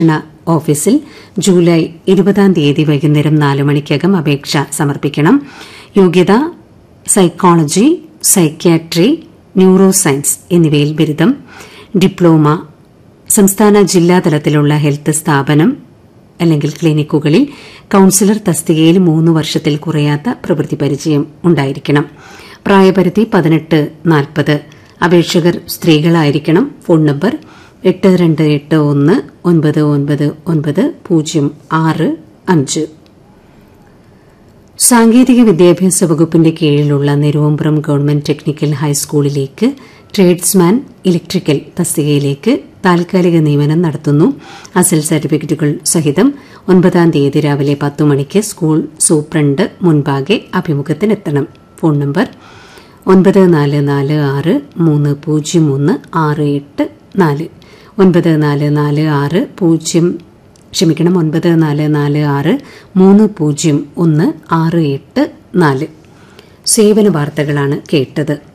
ണ ഓഫീസിൽ ജൂലൈ ഇരുപതാം തീയതി വൈകുന്നേരം നാല് മണിക്കകം അപേക്ഷ സമർപ്പിക്കണം യോഗ്യത സൈക്കോളജി സൈക്യാട്രി ന്യൂറോ സയൻസ് എന്നിവയിൽ ബിരുദം ഡിപ്ലോമ സംസ്ഥാന ജില്ലാതലത്തിലുള്ള ഹെൽത്ത് സ്ഥാപനം അല്ലെങ്കിൽ ക്ലിനിക്കുകളിൽ കൌൺസിലർ തസ്തികയിൽ മൂന്ന് വർഷത്തിൽ കുറയാത്ത പ്രവൃത്തി പരിചയം ഉണ്ടായിരിക്കണം പ്രായപരിധി പതിനെട്ട് നാൽപ്പത് അപേക്ഷകർ സ്ത്രീകളായിരിക്കണം ഫോൺ നമ്പർ എട്ട് രണ്ട് എട്ട് ഒന്ന് ഒൻപത് ഒൻപത് ഒൻപത് പൂജ്യം ആറ് അഞ്ച് സാങ്കേതിക വിദ്യാഭ്യാസ വകുപ്പിന്റെ കീഴിലുള്ള നെരുവമ്പ്രം ഗവൺമെന്റ് ടെക്നിക്കൽ ഹൈസ്കൂളിലേക്ക് ട്രേഡ്സ്മാൻ ഇലക്ട്രിക്കൽ തസ്തികയിലേക്ക് താൽക്കാലിക നിയമനം നടത്തുന്നു അസൽ സർട്ടിഫിക്കറ്റുകൾ സഹിതം ഒൻപതാം തീയതി രാവിലെ പത്തു മണിക്ക് സ്കൂൾ സൂപ്രണ്ട് മുൻപാകെ അഭിമുഖത്തിനെത്തണം ഫോൺ നമ്പർ ഒൻപത് നാല് നാല് ആറ് മൂന്ന് പൂജ്യം ഒന്ന് ആറ് എട്ട് നാല് ഒൻപത് നാല് നാല് ആറ് പൂജ്യം ക്ഷമിക്കണം ഒൻപത് നാല് നാല് ആറ് മൂന്ന് പൂജ്യം ഒന്ന് ആറ് എട്ട് നാല് സേവന വാർത്തകളാണ് കേട്ടത്